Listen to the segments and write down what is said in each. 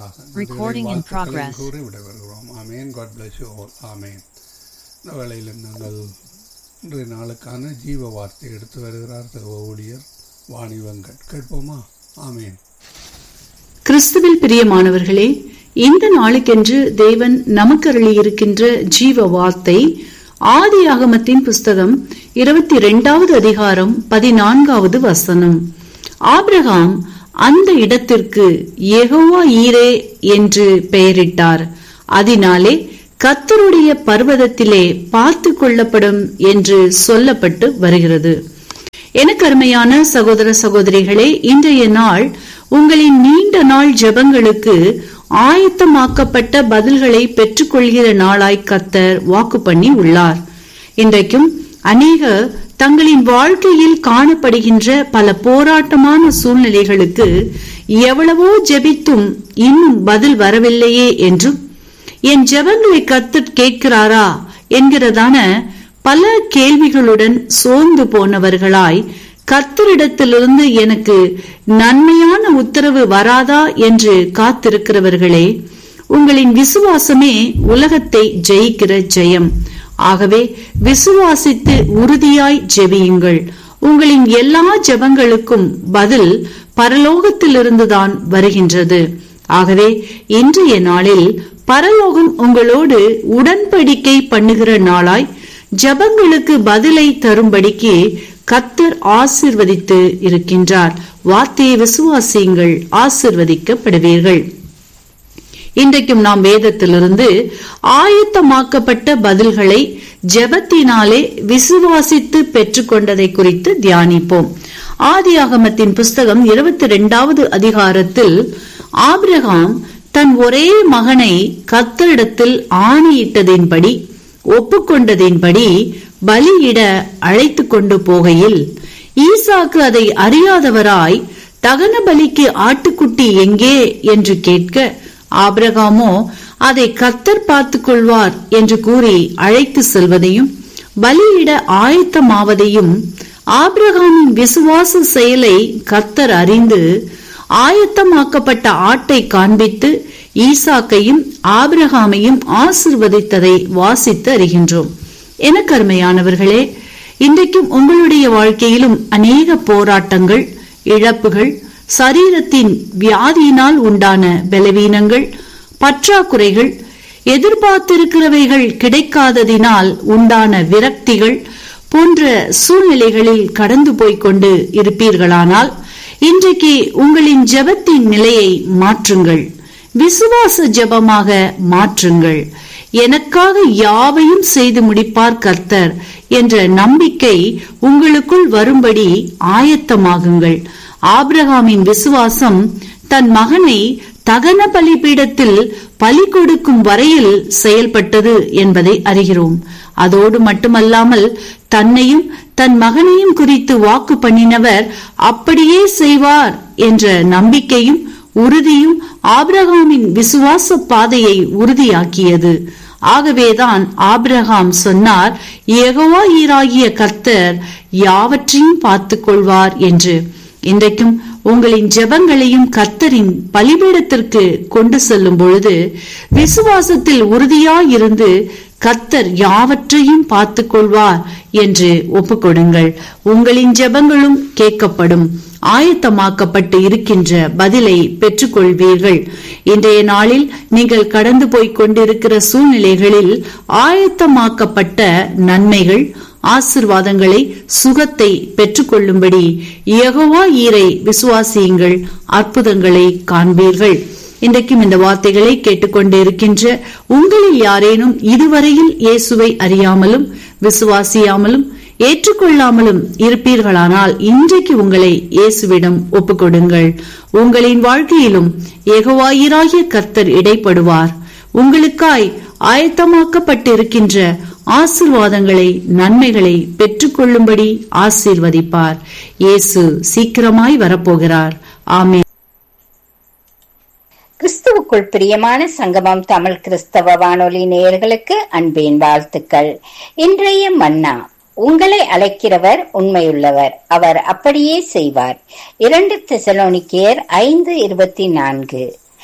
நன்றிகளை, Recording in வாழ்த்துக்களையும் progress. கூறி விடைபெறுகிறோம் amen God bless you all amen இந்த வேளையில் நாங்கள் இன்றைய நாளுக்கான ஜீவ வார்த்தை எடுத்து வருகிறார் திரு ஊழியர் வாணி வெங்கட் கேட்போமா ஆமேன் கிறிஸ்துவில் பிரியமானவர்களே இந்த நாளுக்கென்று தேவன் நமக்கு அருளியிருக்கின்ற ஜீவ வார்த்தை ஆதி ஆகமத்தின் புஸ்தகம் இருபத்தி இரண்டாவது அதிகாரம் பதினான்காவது வசனம் ஆபிரகாம் அந்த இடத்திற்கு யெகோவா ஈரே என்று பெயரிட்டார் அதனாலே கர்த்தருடைய பர்வதத்திலே பார்த்து கொள்ளப்படும் என்று சொல்லப்பட்டு வருகிறது எனக்கு அருமையான சகோதர சகோதரிகளே இன்றைய நாள் உங்களின் நீண்ட நாள் ஜெபங்களுக்கு ஆயத்தமாக்கப்பட்ட பதில்களை பெற்றுக்கொள்கிற நாளாய் கத்தர் வாக்கு பண்ணி உள்ளார் இன்றைக்கும் அநேகர் தங்களின் வாழ்க்கையில் காணப்படுகின்ற பல போராட்டமான சூழ்நிலைகளுக்கு எவ்வளவோ ஜெபித்தும் இன்னும் பதில் வரவில்லையே என்றும் என் ஜெபங்களை கத்தர் கேட்கிறாரா என்கிறதான பல கேள்விகளுடன் சோர்ந்து போனவர்களாய் கர்த்தரிடத்திலிருந்து எனக்கு நன்மையான உத்தரவு வராதா என்று காத்திருக்கிறவர்களே உங்களின் விசுவாசமே உலகத்தை ஜெயிக்கிற ஜெயம் ஆகவே விசுவாசித்து உறுதியாய் ஜெபியுங்கள் உங்களின் எல்லா ஜெபங்களுக்கும் பதில் பரலோகத்திலிருந்துதான் வருகின்றது ஆகவே இன்றைய நாளில் பரலோகம் உங்களோடு உடன்படிக்கை பண்ணுகிற நாளாய் ஜபங்களுக்கு பதிலை தரும்படிக்கு கத்தர் ஆசிர்வதித்து இருக்கின்றார் வார்த்தையை விசுவாசியுங்கள் ஆசிர்வதிக்கப்படுவீர்கள் இன்றைக்கும் நாம் வேதத்திலிருந்து ஆயத்தமாக்கப்பட்ட பதில்களை ஜெபத்தினாலே விசுவாசித்து பெற்றுக்கொண்டதை குறித்து தியானிப்போம் ஆதியாகமத்தின் புஸ்தகம் இருபத்தி இரண்டாவது அதிகாரத்தில் ஆபிரகாம் தன் ஒரே மகனை கத்தரிடத்தில் ஆணையிட்டதின்படி ஒப்புக்கொண்டதின்படி பலியிட அழைத்து கொண்டு போகையில் ஈசாக்கு அதை அறியாதவராய் தகன பலிக்கு ஆட்டுக்குட்டி எங்கே என்று கேட்க ஆபிரகாமோ அதை கத்தர் பார்த்துக் கொள்வார் என்று கூறி அழைத்து செல்வதையும் பலியிட ஆயத்தமாவதையும் ஆபிரகாமின் விசுவாச செயலை கத்தர் அறிந்து ஆயத்தமாக்கப்பட்ட ஆட்டை காண்பித்து ஈசாக்கையும் ஆபிரகாமையும் ஆசிர்வதித்ததை வாசித்து அறிகின்றோம் எனக்கு அருமையானவர்களே இன்றைக்கும் உங்களுடைய வாழ்க்கையிலும் அநேக போராட்டங்கள் இழப்புகள் சரீரத்தின் வியாதியினால் உண்டான பலவீனங்கள் பற்றாக்குறைகள் எதிர்பார்த்திருக்கிறவைகள் கிடைக்காததினால் உண்டான விரக்திகள் போன்ற சூழ்நிலைகளில் கடந்து போய்கொண்டு இருப்பீர்களானால் இன்றைக்கு உங்களின் ஜெபத்தின் நிலையை மாற்றுங்கள் விசுவாச ஜெபமாக மாற்றுங்கள் எனக்காக யாவையும் செய்து முடிப்பார் கர்த்தர் என்ற நம்பிக்கை உங்களுக்குள் வரும்படி ஆயத்தமாகுங்கள் ஆபிரகாமின் விசுவாசம் தன் மகனை தகன பலிபீடத்தில் பலி கொடுக்கும் வரையில் செயல்பட்டது என்பதை அறிகிறோம் அதோடு மட்டுமல்லாமல் தன்னையும் தன் மகனையும் குறித்து வாக்கு பண்ணினவர் அப்படியே செய்வார் என்ற நம்பிக்கையும் உறுதியும் ஆபிரகாமின் விசுவாச பாதையை உறுதியாக்கியது ஆகவேதான் ஆபிரகாம் சொன்னார் யெகோவா ஈராகிய கர்த்தர் யாவற்றையும் பார்த்துக் கொள்வார் என்று இன்றைக்கும் உங்களின் ஜெபங்களையும் கர்த்தரின் பலிபீடத்திற்கு கொண்டு செல்லும் பொழுது விசுவாசத்தில் உறுதியாயிருந்து கர்த்தர் யாவற்றையும் பார்த்துக் கொள்வார் என்று ஒப்புக்கொடுங்கள் உங்களின் ஜெபங்களும் கேட்கப்படும் ஆயத்தமாக்கப்பட்டு இருக்கின்ற பதிலை பெற்றுக்கொள்வீர்கள் இன்றைய நாளில் நீங்கள் கடந்து போய்க் கொண்டிருக்கிற சூழ்நிலைகளில் ஆயத்தமாக்கப்பட்ட நன்மைகள் ஆசிர்வாதங்களை சுகத்தை பெற்றுக்கொள்ளும்படி யெகோவா ஈரை விசுவாசியுங்கள் அற்புதங்களை காண்பீர்கள் இன்றைக்கும் இந்த வார்த்தைகளை கேட்டுக்கொண்டு இருக்கின்ற உங்களில் யாரேனும் இதுவரையில் இயேசுவை அறியாமலும் விசுவாசியாமலும் ஏற்றுக்கொள்ளாமலும் இருப்பீர்களானால் இன்றைக்கு உங்களை இயேசுவிடம் ஒப்புக்கொடுங்கள் உங்களின் வாழ்க்கையிலும் ஏகவாயிராகிய கர்த்தர் இடைப்படுவார் உங்களுக்காய் ஆயத்தமாக்கப்பட்டிருக்கின்ற ஆசிர்வாதங்களை நன்மைகளை பெற்றுக்கொள்ளும்படி ஆசீர்வதிப்பார் இயேசு சீக்கிரமாய் வரப்போகிறார் ஆமே கிறிஸ்துவுக்குள் பிரியமான சங்கமம் தமிழ் கிறிஸ்தவ வானொலி நேயர்களுக்கு அன்பின் வாழ்த்துக்கள் இன்றைய மன்னா உங்களை அழைக்கிறவர் உண்மையுள்ளவர் அவர் அப்படியே செய்வார் இரண்டு தெசலோனிக்கேயர் ஐந்து இருபத்தி நான்கு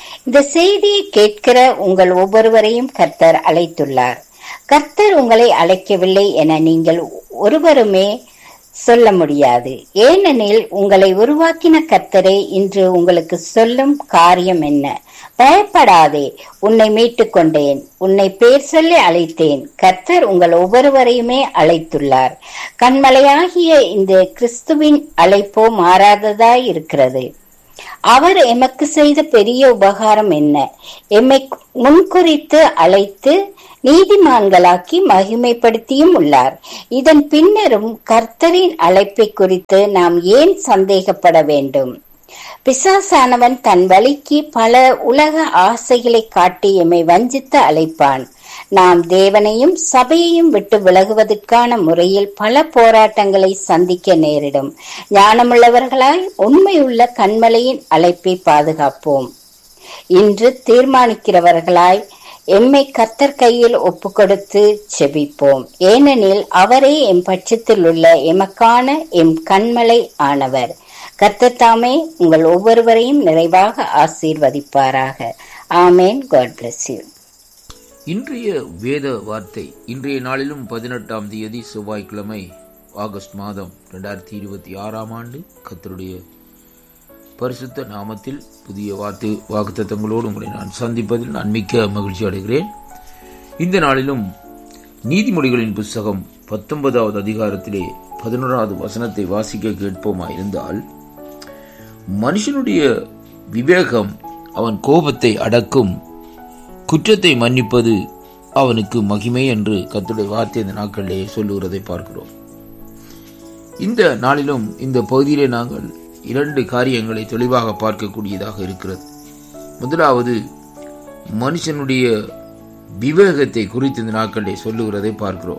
இந்த செய்தியை கேட்கிற உங்கள் ஒவ்வொருவரையும் கர்த்தர் அழைத்துள்ளார் கர்த்தர் உங்களை அழைக்கவில்லை என நீங்கள் ஒருவருமே சொல்ல முடியாது ஏனெனில் உங்களை உருவாக்கின கர்த்தரே இன்று உங்களுக்கு சொல்லும் காரியம் என்ன பயப்படாதே உன்னை மீட்டுக் கொண்டேன் உன்னை பேர் சொல்லி அழைத்தேன் கர்த்தர் உங்கள் ஒவ்வொருவரையுமே அழைத்துள்ளார் கண்மலையாகிய இந்த கிறிஸ்துவின் அழைப்போ மாறாததாய் இருக்கிறது அவர் எமக்கு செய்த பெரிய உபகாரம் என்ன எம்மை முன்குறித்து அழைத்து நீதிமான்களாக்கி மகிமைப்படுத்தியும் உள்ளார் இதன் பின்னரும் கர்த்தரின் அழைப்பை குறித்து நாம் ஏன் சந்தேகப்பட வேண்டும் பிசாசானவன் தன் வழிக்கு பல உலக ஆசைகளை காட்டி எம்மை வஞ்சித்து அழைப்பான் நாம் தேவனையும் சபையையும் விட்டு விலகுவதற்கான முறையில் பல போராட்டங்களை சந்திக்க நேரிடும் ஞானமுள்ளவர்களாய் உண்மையுள்ள கண்மலையின் அழைப்பை பாதுகாப்போம் இன்று தீர்மானிக்கிறவர்களாய் எம்மை கத்தர் கையில் ஒப்பு கொடுத்து செபிப்போம் ஏனெனில் அவரே எம் பட்சத்தில் உள்ள எமக்கான எம் கண்மலை ஆனவர் கர்த்தர் தாமே உங்கள் ஒவ்வொருவரையும் நிறைவாக ஆசீர்வதிப்பாராக ஆமேன் காட் பிளஸ் யூ இன்றைய வேத வார்த்தை இன்றைய நாளிலும் பதினெட்டாம் தேதி செவ்வாய்க்கிழமை ஆகஸ்ட் மாதம் ரெண்டாயிரத்தி இருபத்தி ஆறாம் ஆண்டு கத்தருடைய பரிசுத்த நாமத்தில் புதிய வார்த்தை வாக்குத்தத்தங்களோடு உங்களை நான் சந்திப்பதில் நான் மிக்க மகிழ்ச்சி அடைகிறேன் இந்த நாளிலும் நீதிமொழிகளின் புஸ்தகம் பத்தொன்பதாவது அதிகாரத்திலே பதினோராவது வசனத்தை வாசிக்க கேட்போமா இருந்தால் மனுஷனுடைய விவேகம் அவன் கோபத்தை அடக்கும் குற்றத்தை மன்னிப்பது அவனுக்கு மகிமை என்று கத்துடைய வார்த்தை இந்த நாட்களிலே சொல்லுகிறதை பார்க்கிறோம் இந்த நாளிலும் இந்த பகுதியிலே நாங்கள் இரண்டு காரியங்களை தெளிவாக பார்க்கக்கூடியதாக இருக்கிறது முதலாவது மனுஷனுடைய விவேகத்தை குறித்து இந்த நாட்களிலே சொல்லுகிறதை பார்க்கிறோம்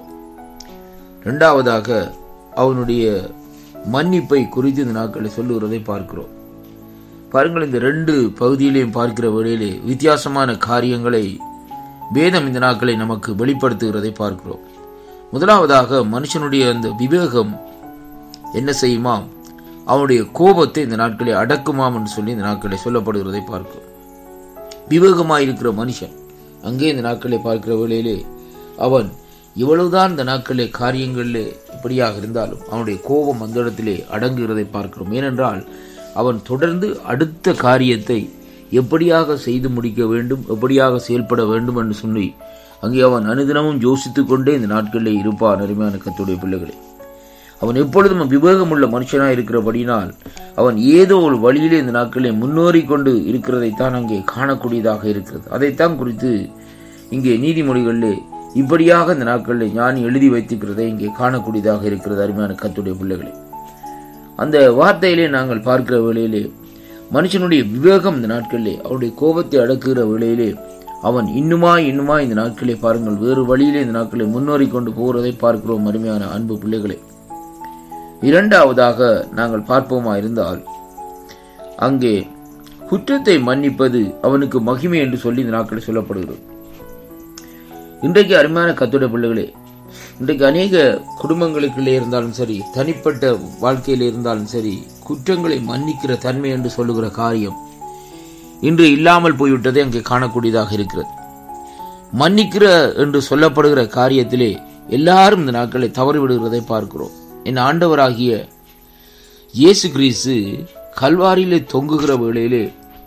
இரண்டாவதாக அவனுடைய மன்னிப்பை குறித்து இந்த நாட்களில் சொல்லுகிறதை பார்க்கிறோம் பாருங்கள் இந்த ரெண்டு பகுதியிலையும் பார்க்கிற வேளையிலே வித்தியாசமான காரியங்களை வேதம் இந்த நாட்களை நமக்கு வெளிப்படுத்துகிறதை பார்க்கிறோம் முதலாவதாக மனுஷனுடைய அந்த விவேகம் என்ன செய்யுமாம் அவனுடைய கோபத்தை இந்த நாட்களை அடக்குமாம் என்று சொல்லி இந்த நாட்களை சொல்லப்படுகிறதை பார்க்கிறோம் விவேகமாயிருக்கிற மனுஷன் அங்கே இந்த நாட்களை பார்க்கிற வேளையிலே அவன் இவ்வளவுதான் இந்த நாட்களிலே காரியங்களிலே இப்படியாக இருந்தாலும் அவனுடைய கோபம் அந்த இடத்திலே அடங்குகிறதை பார்க்கிறோம் ஏனென்றால் அவன் தொடர்ந்து அடுத்த காரியத்தை எப்படியாக செய்து முடிக்க வேண்டும் எப்படியாக செயல்பட வேண்டும் என்று சொல்லி அங்கே அவன் அனுதினமும் யோசித்துக் கொண்டே இந்த நாட்களிலே இருப்பான் அருமையான கத்துடைய பிள்ளைகளே அவன் எப்பொழுதும் விவேகமுள்ள மனுஷனாய் இருக்கிறபடினால் அவன் ஏதோ ஒரு வழியிலே இந்த நாட்களிலே முன்னேறி கொண்டு இருக்கிறதைத்தான் அங்கே காணக்கூடியதாக இருக்கிறது அதைத்தான் குறித்து இங்கே நீதிமொழிகளிலே இப்படியாக இந்த நாட்களில் ஞானி எழுதி வைத்திருக்கிறதை இங்கே காணக்கூடியதாக இருக்கிறது அருமையான கத்துடைய பிள்ளைகளே அந்த வார்த்தையிலே நாங்கள் பார்க்கிற வேளையிலே மனுஷனுடைய விவேகம் இந்த நாட்களிலே அவருடைய கோபத்தை அடக்குகிற வேளையிலே அவன் இன்னுமா இன்னுமா இந்த நாட்களே பாருங்கள் வேறு வழியிலே இந்த நாட்களை முன்னேறி கொண்டு போகிறதை பார்க்கிறோம் அருமையான அன்பு பிள்ளைகளே இரண்டாவதாக நாங்கள் பார்ப்போமா இருந்தால் அங்கே குற்றத்தை மன்னிப்பது அவனுக்கு மகிமை என்று சொல்லி இந்த நாட்களை சொல்லப்படுகிறது இன்றைக்கு அருமையான கத்துடைய பிள்ளைகளே இன்றைக்கு அநேக குடும்பங்களுக்குள்ளே இருந்தாலும் சரி தனிப்பட்ட வாழ்க்கையில் இருந்தாலும் சரி குற்றங்களை மன்னிக்கிற தன்மை என்று சொல்லுகிற காரியம் இன்று இல்லாமல் போய்விட்டதை அங்கே காணக்கூடியதாக இருக்கிறது மன்னிக்கிற என்று சொல்லப்படுகிற காரியத்திலே எல்லாரும் இந்த நாட்களை தவறிவிடுகிறதை பார்க்கிறோம் என் ஆண்டவராகிய இயேசு கிறிஸ்து கல்வாரியிலே தொங்குகிற வேளையிலே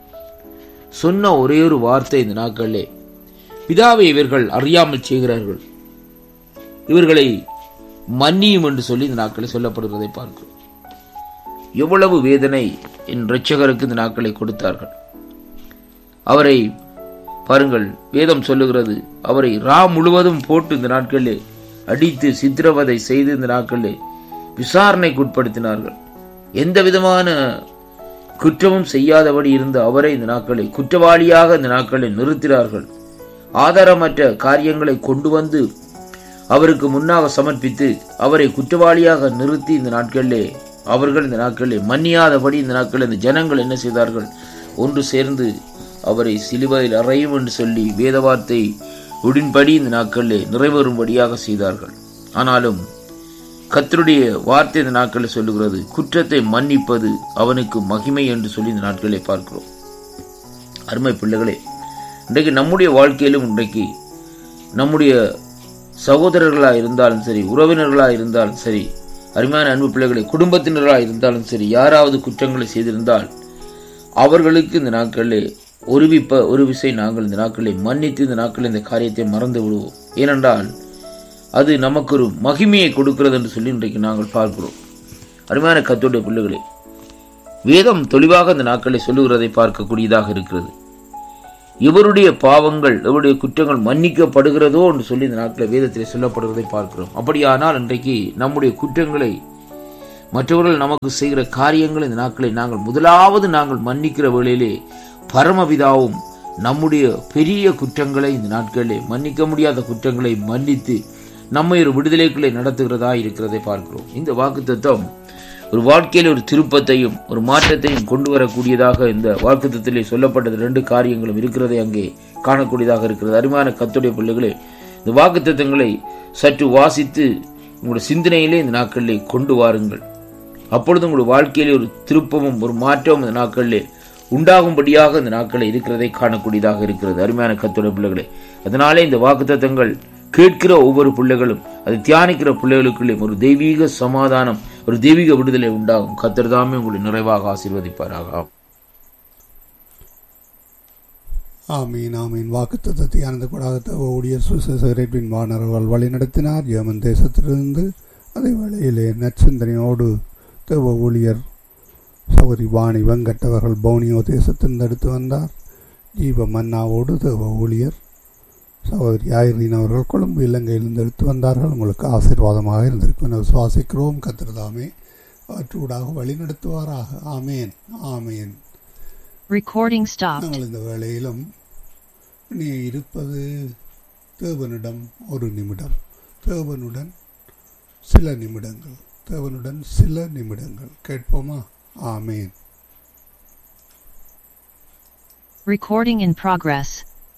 சொன்ன ஒரே ஒரு வார்த்தை இந்த நாட்களிலே பிதாவை இவர்கள் அறியாமல் செய்கிறார்கள் இவர்களை மன்னியும் என்று சொல்லி இந்த நாட்களை சொல்லப்படுகிறதை பார்க்கிறோம் எவ்வளவு வேதனை என் இரட்சகருக்கு இந்த நாட்களை கொடுத்தார்கள் அவரை பாருங்கள் வேதம் சொல்லுகிறது அவரை ரா முழுவதும் போட்டு இந்த நாட்களிலே அடித்து சித்திரவதை செய்து இந்த நாட்களிலே விசாரணைக்கு உட்படுத்தினார்கள் எந்த விதமான குற்றமும் செய்யாதபடி இருந்த அவரை இந்த நாட்களை குற்றவாளியாக இந்த நாட்களை நிறுத்தினார்கள் ஆதாரமற்ற காரியங்களை கொண்டு வந்து அவருக்கு முன்னாக சமர்ப்பித்து அவரை குற்றவாளியாக நிறுத்தி இந்த நாட்களிலே அவர்கள் இந்த நாட்களிலே மன்னியாதபடி இந்த நாட்களில் இந்த ஜனங்கள் என்ன செய்தார்கள் ஒன்று சேர்ந்து அவரை சிலுவையில் அறையும் என்று சொல்லி வேத வார்த்தை உடன்படி இந்த நாட்களிலே நிறைவேறும்படியாக செய்தார்கள் ஆனாலும் கத்தருடைய வார்த்தை இந்த நாட்களில் சொல்லுகிறது குற்றத்தை மன்னிப்பது அவனுக்கு மகிமை என்று சொல்லி இந்த நாட்களிலே பார்க்கிறோம் அருமை பிள்ளைகளே இன்றைக்கு நம்முடைய வாழ்க்கையிலும் இன்றைக்கு நம்முடைய சகோதரர்களாக இருந்தாலும் சரி உறவினர்களாக இருந்தாலும் சரி அருமையான அன்பு பிள்ளைகளை குடும்பத்தினராக இருந்தாலும் சரி யாராவது குற்றங்களை செய்திருந்தால் அவர்களுக்கு இந்த நாட்களிலே ஒரு விப்ப ஒரு விசை நாங்கள் இந்த நாட்களை மன்னித்து இந்த நாட்களில் இந்த காரியத்தை மறந்து விடுவோம் ஏனென்றால் அது நமக்கு ஒரு மகிமையை கொடுக்கிறது என்று சொல்லி இன்றைக்கு நாங்கள் பார்க்கிறோம் அருமையான கத்தோடைய பிள்ளைகளே வேதம் தெளிவாக இந்த நாட்களை சொல்லுகிறதை பார்க்கக்கூடியதாக இருக்கிறது இவருடைய பாவங்கள் இவருடைய குற்றங்கள் மன்னிக்கப்படுகிறதோ என்று சொல்லி இந்த நாட்களில் வேதத்தில் சொல்லப்படுகிறதை பார்க்கிறோம் அப்படியானால் இன்றைக்கு நம்முடைய குற்றங்களை மற்றவர்கள் நமக்கு செய்கிற காரியங்கள் இந்த நாட்களை நாங்கள் முதலாவது நாங்கள் மன்னிக்கிற வேளையிலே பரமபிதாவும் நம்முடைய பெரிய குற்றங்களை இந்த நாட்களிலே மன்னிக்க முடியாத குற்றங்களை மன்னித்து நம்மை ஒரு விடுதலைக்குள்ளே நடத்துகிறதா இருக்கிறதை பார்க்கிறோம் இந்த வாக்கு தத்துவம் ஒரு வாழ்க்கையில் ஒரு திருப்பத்தையும் ஒரு மாற்றத்தையும் கொண்டு வரக்கூடியதாக இந்த வாக்குத்தத்திலே சொல்லப்பட்டது ரெண்டு காரியங்களும் இருக்கிறதை அங்கே காணக்கூடியதாக இருக்கிறது அருமையான கத்துடைய பிள்ளைகளே இந்த வாக்குத்தத்தங்களை சற்று வாசித்து உங்களுடைய சிந்தனையிலே இந்த நாட்களிலே கொண்டு வாருங்கள் அப்பொழுது உங்களுடைய வாழ்க்கையிலே ஒரு திருப்பமும் ஒரு மாற்றமும் இந்த நாட்களிலே உண்டாகும்படியாக இந்த நாட்களில் இருக்கிறதை காணக்கூடியதாக இருக்கிறது அருமையான கத்துடைய பிள்ளைகளே அதனாலே இந்த வாக்குத்தத்தங்கள் கேட்கிற ஒவ்வொரு பிள்ளைகளும் அதை தியானிக்கிற பிள்ளைகளுக்குள்ளே ஒரு தெய்வீக சமாதானம் ஒரு தெய்வீக விடுதலை உண்டாகும் கத்தர் தாமே உங்களை நிறைவாக ஆசீர்வதிப்பாராக ஆமீன் ஆமீன் வாக்குத்தத்தை ஆனந்த கூடாக ஊழியர் சுசேசரின் வானர்கள் வழிநடத்தினார் ஏமன் தேசத்திலிருந்து அதே வேளையிலே நற்சிந்தனையோடு தேவ ஊழியர் சௌரி வாணி வெங்கட்டவர்கள் பவுனியோ தேசத்திலிருந்து எடுத்து வந்தார் ஜீவ மன்னாவோடு தேவ ஊழியர் சகோதரி ஆயிரீன் அவர்கள் கொழும்பு இலங்கையிலிருந்து எடுத்து வந்தார்கள் உங்களுக்கு ஆசீர்வாதமாக இருந்திருக்கும் என விசுவாசிக்கிறோம் கத்திரதாமே அவற்றூடாக வழிநடத்துவாராக ஆமேன் ஆமேன் Recording stopped. நாங்கள் இந்த வேளையிலும் நீ இருப்பது தேவனிடம் ஒரு நிமிடம் தேவனுடன் சில நிமிடங்கள் தேவனுடன் சில நிமிடங்கள் கேட்போமா ஆமேன் Recording in progress.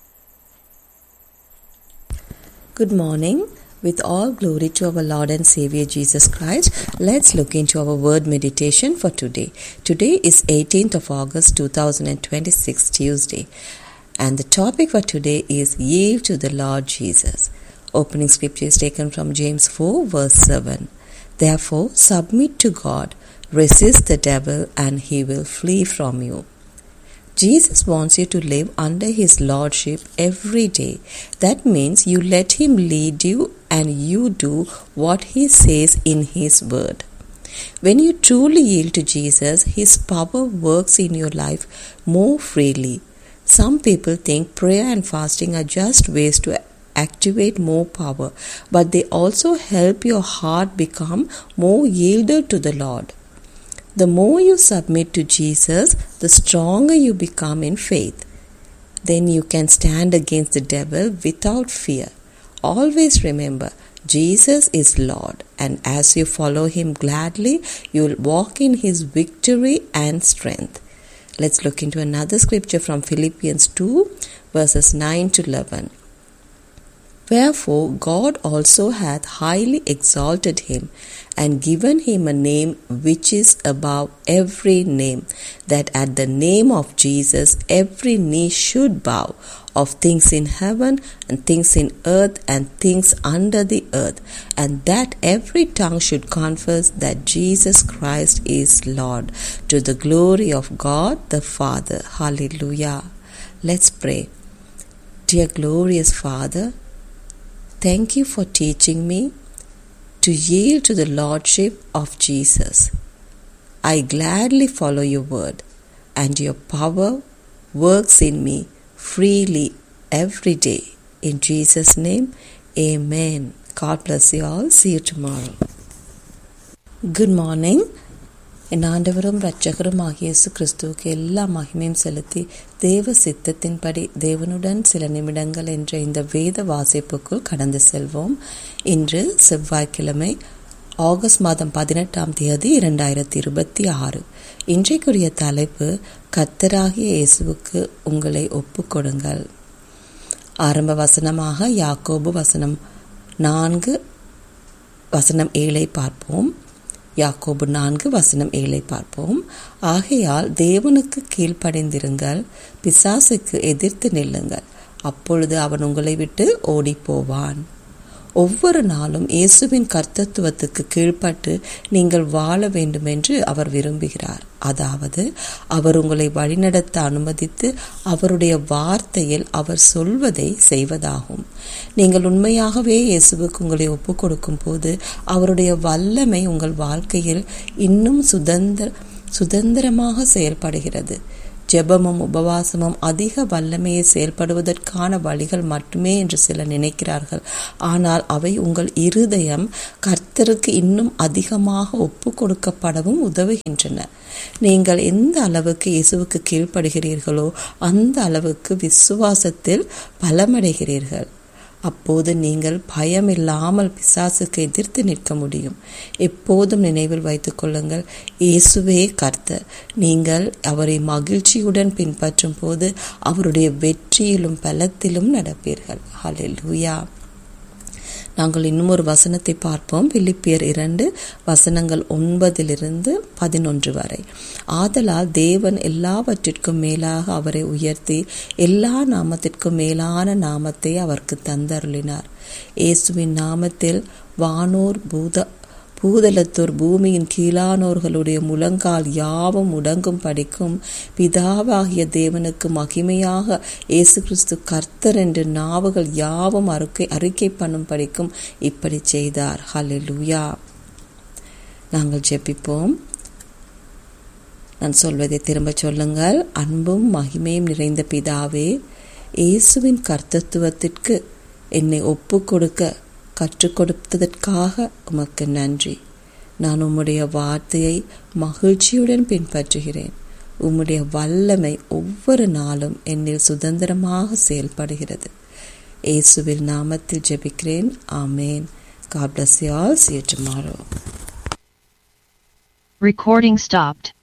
Good morning. With all glory to our Lord and Savior Jesus Christ, let's look into our word meditation for today. Today is 18th of August 2026, Tuesday, and the topic for today is Yield to the Lord Jesus. Opening scripture is taken from James 4, verse 7. Therefore, submit to God, resist the devil, and he will flee from you. Jesus wants you to live under His Lordship every day. That means you let Him lead you and you do what He says in His Word. When you truly yield to Jesus, His power works in your life more freely. Some people think prayer and fasting are just ways to activate more power, but they also help your heart become more yielded to the Lord. The more you submit to Jesus, the stronger you become in faith. Then you can stand against the devil without fear. Always remember, Jesus is Lord, and as you follow him gladly, you will walk in his victory and strength. Let's look into another scripture from Philippians 2, verses 9 to 11. Wherefore God also hath highly exalted him, and given him a name which is above every name, that at the name of Jesus every knee should bow, of things in heaven, and things in earth, and things under the earth, and that every tongue should confess that Jesus Christ is Lord, to the glory of God the Father. Hallelujah. Let's pray. Dear glorious Father, Thank you for teaching me to yield to the Lordship of Jesus. I gladly follow your word, and your power works in me freely every day. In Jesus' name, Amen. God bless you all. See you tomorrow. Good morning. என் ஆண்டவரும் இரட்சகரும் ஆகிய இயேசு கிறிஸ்துவுக்கு எல்லா மகிமையும் செலுத்தி தேவ சித்தத்தின்படி தேவனுடன் சில நிமிடங்கள் என்ற இந்த வேத வாசிப்புக்குள் கடந்து செல்வோம் இன்று செவ்வாய்க்கிழமை ஆகஸ்ட் மாதம் பதினெட்டாம் தேதி இரண்டாயிரத்தி இருபத்தி ஆறு இன்றைக்குரிய தலைப்பு கத்தராகிய இயேசுவுக்கு உங்களை ஒப்புக்கொடுங்கள் ஆரம்ப வசனமாக யாக்கோபு வசனம் நான்கு வசனம் ஏழை பார்ப்போம் யாக்கோபு நான்கு வசனம் ஏழை பார்ப்போம் ஆகையால் தேவனுக்கு கீழ்ப்படைந்திருங்கள் பிசாசுக்கு எதிர்த்து நில்லுங்கள் அப்பொழுது அவன் உங்களை விட்டு ஓடிப் போவான் ஒவ்வொரு நாளும் இயேசுவின் கர்த்தத்துவத்துக்கு கீழ்ப்பட்டு நீங்கள் வாழ வேண்டுமென்று அவர் விரும்புகிறார் அதாவது அவர் உங்களை வழிநடத்த அனுமதித்து அவருடைய வார்த்தையில் அவர் சொல்வதை செய்வதாகும் நீங்கள் உண்மையாகவே இயேசுவுக்கு உங்களை ஒப்புக் கொடுக்கும் போது அவருடைய வல்லமை உங்கள் வாழ்க்கையில் இன்னும் சுதந்திர சுதந்திரமாக செயல்படுகிறது ஜெபமும் உபவாசமும் அதிக வல்லமையை செயல்படுவதற்கான வழிகள் மட்டுமே என்று சிலர் நினைக்கிறார்கள் ஆனால் அவை உங்கள் இருதயம் கர்த்தருக்கு இன்னும் அதிகமாக ஒப்பு கொடுக்கப்படவும் உதவுகின்றன நீங்கள் எந்த அளவுக்கு இயேசுவுக்கு கீழ்ப்படுகிறீர்களோ அந்த அளவுக்கு விசுவாசத்தில் பலமடைகிறீர்கள் அப்போது நீங்கள் பயமில்லாமல் பிசாசுக்கு எதிர்த்து நிற்க முடியும் எப்போதும் நினைவில் வைத்துக் கொள்ளுங்கள் இயேசுவே கர்த்தர் நீங்கள் அவரை மகிழ்ச்சியுடன் பின்பற்றும் போது அவருடைய வெற்றியிலும் பலத்திலும் நடப்பீர்கள் ஹalleluya நாங்கள் இன்னும் ஒரு வசனத்தை பார்ப்போம் பிலிப்பியர் இரண்டு வசனங்கள் ஒன்பதிலிருந்து பதினொன்று வரை ஆதலால் தேவன் எல்லாவற்றிற்கும் மேலாக அவரை உயர்த்தி எல்லா நாமத்திற்கும் மேலான நாமத்தை அவருக்கு தந்தருளினார் இயேசுவின் நாமத்தில் வானோர் பூத பூதலத்தோர் பூமியின் கீழானோர்களுடைய முழங்கால் யாவும் முடங்கும் படிக்கும் பிதாவாகிய தேவனுக்கு மகிமையாக இயேசு கிறிஸ்து கர்த்தர் என்று நாவுகள் யாவும் அறிக்கை அறிக்கை பண்ணும் படிக்கும் இப்படி செய்தார் ஹalleluya நாங்கள் ஜெபிப்போம் நான் சொல்வதை திரும்ப சொல்லுங்கள் அன்பும் மகிமையும் நிறைந்த பிதாவே இயேசுவின் கர்த்தத்துவத்திற்கு என்னை ஒப்பு கொடுக்க கற்றுக் கொடுத்ததற்காக உமக்கு நன்றி நான் உம்முடைய வார்த்தையை மகிழ்ச்சியுடன் பின்பற்றுகிறேன் உம்முடைய வல்லமை ஒவ்வொரு நாளும் என்னில் சுதந்திரமாக செயல்படுகிறது இயேசுவில் நாமத்தில் ஜெபிக்கிறேன் ஆமேன் God bless you all. See you tomorrow. Recording stopped.